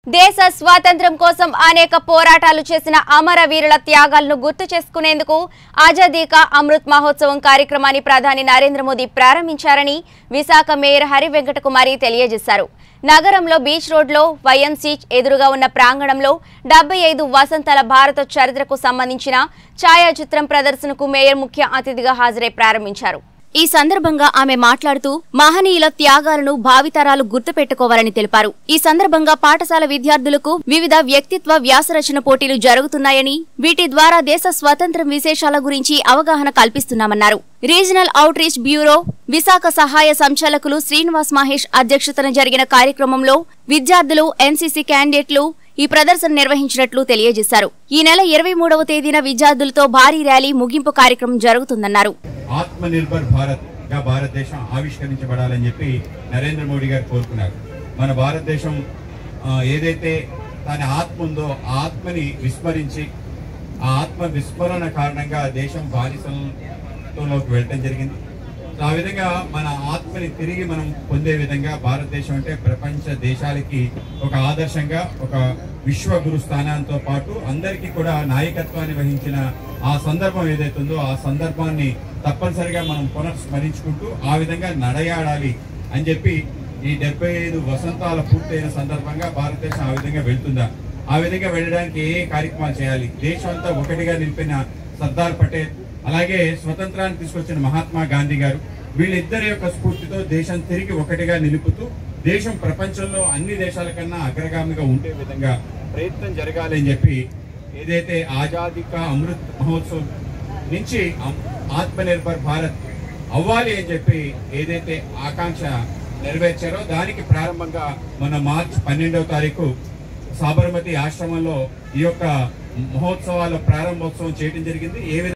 దేశ స్వాతంత్ర్యం కోసం అనేక పోరాటాలు చేసిన అమరవీరుల త్యాగాలను గుర్తు చేసుకునేందుకు ఆజాదీ కా అమృత్ మహోత్సవం కార్యక్రమాన్ని ప్రధాని నరేంద్ర మోదీ ప్రారంభించారని విశాఖ మేయర్ హరి వెంకటకుమారి తెలియజేశారు నగరంలో బీచ్ రోడ్లో వైఎంసీ ఎదురుగా ఉన్న ప్రాంగణంలో డెబ్బై ఐదు వసంతాల భారత చరిత్రకు సంబంధించిన ఛాయాచిత్రం ప్రదర్శనకు మేయర్ ముఖ్య అతిథిగా హాజరై ప్రారంభించారు ఈ సందర్భంగా ఆమె మాట్లాడుతూ మహనీయుల త్యాగాలను భావితరాలు గుర్తుపెట్టుకోవాలని తెలిపారు ఈ సందర్భంగా పాఠశాల విద్యార్థులకు వివిధ వ్యక్తిత్వ వ్యాసరచన పోటీలు జరుగుతున్నాయని వీటి ద్వారా దేశ స్వాతంత్ర్యం విశేషాల గురించి అవగాహన కల్పిస్తున్నామన్నారు regional outreach bureau Visakha సహాయ సంచాలకులు శ్రీనివాస్ మహేష్ అధ్యక్షతన జరిగిన కార్యక్రమంలో విద్యార్థులు ఎన్సీసీ క్యాండిడేట్లు ఈ ప్రదర్శన నిర్వహించినట్లు తెలియజేశారు ఈ నెల ఇరవై మూడవ తేదీన విద్యార్థులతో భారీ ర్యాలీ ముగింపు కార్యక్రమం జరుగుతుందన్నారు ఆత్మ నిర్భర్ భారత్ గా భారతదేశం ఆవిష్కరించబడాలని చెప్పి నరేంద్ర మోడీ గారు కోరుకున్నారు మన భారతదేశం ఆ, ఏదైతే తన ఆత్మ ఉందో ఆ ఆత్మని విస్మరించి ఆ ఆత్మ విస్మరణ కారణంగా దేశం బానిసలలోకి వెళ్ళటం జరిగింది సో ఆ విధంగా మన ఆత్మని తిరిగి మనం పొందే విధంగా భారతదేశం అంటే ప్రపంచ దేశాలకి ఒక ఆదర్శంగా ఒక విశ్వ గురు స్థానంతో పాటు అందరికీ కూడా నాయకత్వాన్ని వహించిన ఆ సందర్భం ఏదైతే ఉందో ఆ సందర్భాన్ని తప్పనిసరిగా మనం పునఃస్మరించుకుంటూ ఆ విధంగా నడయాడాలి అని చెప్పి ఈ డెబ్బై ఐదు వసంతాల పూర్తయిన సందర్భంగా భారతదేశం ఆ విధంగా వెళ్తుందా ఆ విధంగా వెళ్ళడానికి ఏ ఏ కార్యక్రమాలు చేయాలి దేశం అంతా ఒకటిగా నిలిపిన సర్దార్ పటేల్ అలాగే స్వతంత్రాన్ని తీసుకొచ్చిన మహాత్మా గాంధీ గారు వీళ్ళిద్దరి యొక్క స్ఫూర్తితో దేశం తిరిగి ఒకటిగా నిలుపుతూ దేశం ప్రపంచంలో అన్ని దేశాల కన్నా అగ్రగామిగా ఉండే విధంగా ప్రయత్నం జరగాలి అని చెప్పి ఏదైతే ఆజాదీ కా అమృత్ మహోత్సవ్ నుంచి ఆమ్- ఆత్మనిర్భర్ భారత్ అవ్వాలి అని చెప్పి ఏదైతే ఆకాంక్ష నెరవేర్చారో దానికి ప్రారంభంగా మన మార్చ్ పన్నెండవ తారీఖు సాబర్మతి ఆశ్రమంలో ఈ యొక్క మహోత్సవాల ప్రారంభోత్సవం చేయడం జరిగింది ఏ విధంగా